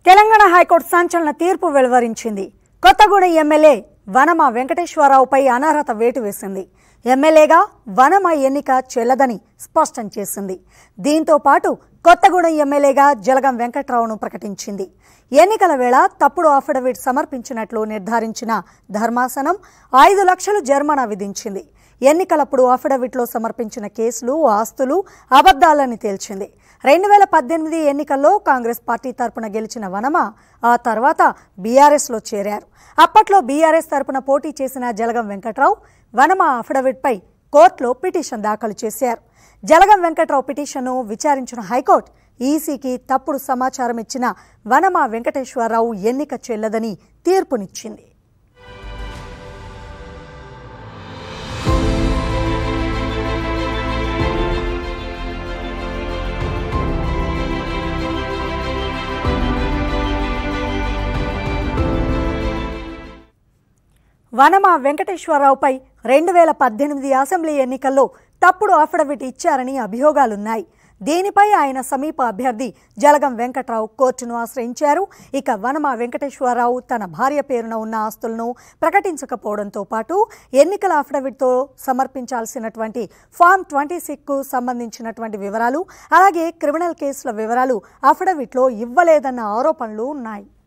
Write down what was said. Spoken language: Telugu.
తెలంగాణ హైకోర్టు సంచలన తీర్పు వెలువరించింది కొత్తగూడెం ఎమ్మెల్యే వనమ వెంకటేశ్వరరావుపై అనర్హత వేటు వేసింది ఎమ్మెల్యేగా వనమ ఎన్నిక చెల్లదని స్పష్టం చేసింది దీంతో పాటు కొత్తగూడెం ఎమ్మెల్యేగా జలగం వెంకట్రావును ప్రకటించింది ఎన్నికల వేళ తప్పుడు అఫిడవిట్ సమర్పించినట్లు నిర్ధారించిన ధర్మాసనం ఐదు లక్షలు జరిమానా విధించింది ఎన్నికలప్పుడు అఫిడవిట్లో సమర్పించిన కేసులు ఆస్తులు అబద్దాలని తేల్చింది రెండు వేల పద్దెనిమిది ఎన్నికల్లో కాంగ్రెస్ పార్టీ తరపున గెలిచిన వనమ ఆ తర్వాత బీఆర్ఎస్లో చేరారు అప్పట్లో బీఆర్ఎస్ తరపున పోటీ చేసిన జలగం వెంకట్రావు వనమ అఫిడవిట్పై కోర్టులో పిటిషన్ దాఖలు చేశారు జలగం వెంకట్రావు పిటిషన్ను విచారించిన హైకోర్టు ఈసీకి తప్పుడు సమాచారం ఇచ్చిన వనమ వెంకటేశ్వరరావు ఎన్నిక చెల్లదని తీర్పునిచ్చింది వనమ వెంకటేశ్వరరావుపై రెండు వేల పద్దెనిమిది అసెంబ్లీ ఎన్నికల్లో తప్పుడు అఫిడవిట్ ఇచ్చారని అభియోగాలున్నాయి దీనిపై ఆయన సమీప అభ్యర్థి జలగం వెంకట్రావు కోర్టును ఆశ్రయించారు ఇక వనమ వెంకటేశ్వరరావు తన భార్య పేరున ఉన్న ఆస్తులను ప్రకటించకపోవడంతో పాటు ఎన్నికల అఫిడవిట్తో సమర్పించాల్సినటువంటి ఫామ్ ట్వంటీ సిక్కు సంబంధించినటువంటి వివరాలు అలాగే క్రిమినల్ కేసుల వివరాలు అఫిడవిట్లో ఇవ్వలేదన్న ఆరోపణలు ఉన్నాయి